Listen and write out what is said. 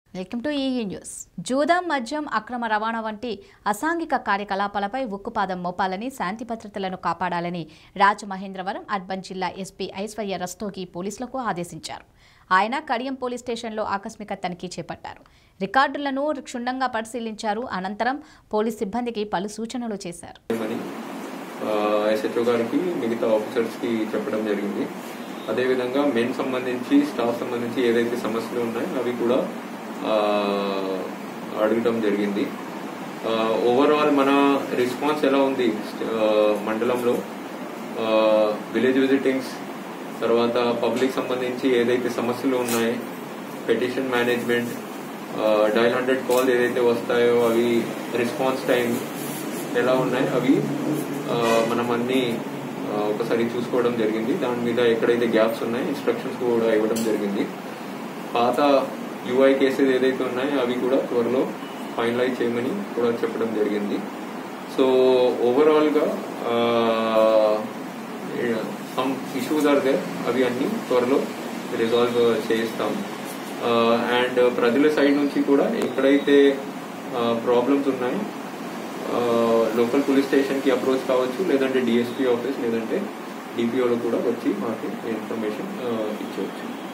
welcome to EE news జూదం మద్యం అక్రమ రవాణా వంటి అసాంఘిక కార్యకలాపాలపై ఉక్కుపాదం మోపాలని శాంతి భద్రతలను కాపాడాలని రాజమహేంద్రవరం అర్బన్ జిల్లా ఎస్పీ ఐశ్వర్య రస్తోగి పోలీసులకు ఆదేశించారు ఆయన కడియం పోలీస్ స్టేషన్లో ఆకస్మిక తనిఖీ చేపట్టారు రికార్డులను క్షుణ్ణంగా పరిశీలించారు అనంతరం పోలీస్ సిబ్బందికి పలు సూచనలు చేశారు అని ఎస్హెచ్ఓ గారికి మిగతా ఆఫీసర్స్కి చెప్పడం జరిగింది అదేవిధంగా మెన్ సంబంధించి స్టాఫ్ సంబంధించి ఏదైతే సమస్యలు ఉన్నాయో అవి కూడా ఆ, అడగటం జరిగింది ఓవరాల్ మన రెస్పాన్స్ ఎలా ఉంది ఆ, మండలంలో విలేజ్ విజిటింగ్స్ తర్వాత పబ్లిక్ సంబంధించి ఏదైతే సమస్యలు ఉన్నాయి petition management dial hundred call ఏదైతే వస్తాయో అవి రెస్పాన్స్ టైం ఎలా ఉన్నాయి అవి ఆ, మనం అన్ని ఆ, ఒకసారి చూసుకోవడం జరిగింది దాని మీద ఎక్కడైతే గ్యాప్స్ ఉన్నాయి ఇన్స్ట్రక్షన్స్ కూడా ఇవ్వడం జరిగింది పాత యూఐ కేసెస్ ఏదైతే ఉన్నాయో అవి కూడా త్వరలో ఫైనలైజ్ చేయమని కూడా చెప్పడం జరిగింది సో ఓవరాల్గా సమ్ ఇష్యూస్ ఆర్ దే అవి అన్ని త్వరలో రిజాల్వ్ చేస్తాం అండ్ ప్రజల సైడ్ నుంచి కూడా ఎక్కడైతే ప్రాబ్లమ్స్ ఉన్నాయో లోకల్ పోలీస్ స్టేషన్కి అప్రోచ్ కావచ్చు లేదంటే డిఎస్పీ ఆఫీస్ లేదంటే డిపిఓలో కూడా వచ్చి మాకు ఇన్ఫర్మేషన్ ఇచ్చవచ్చు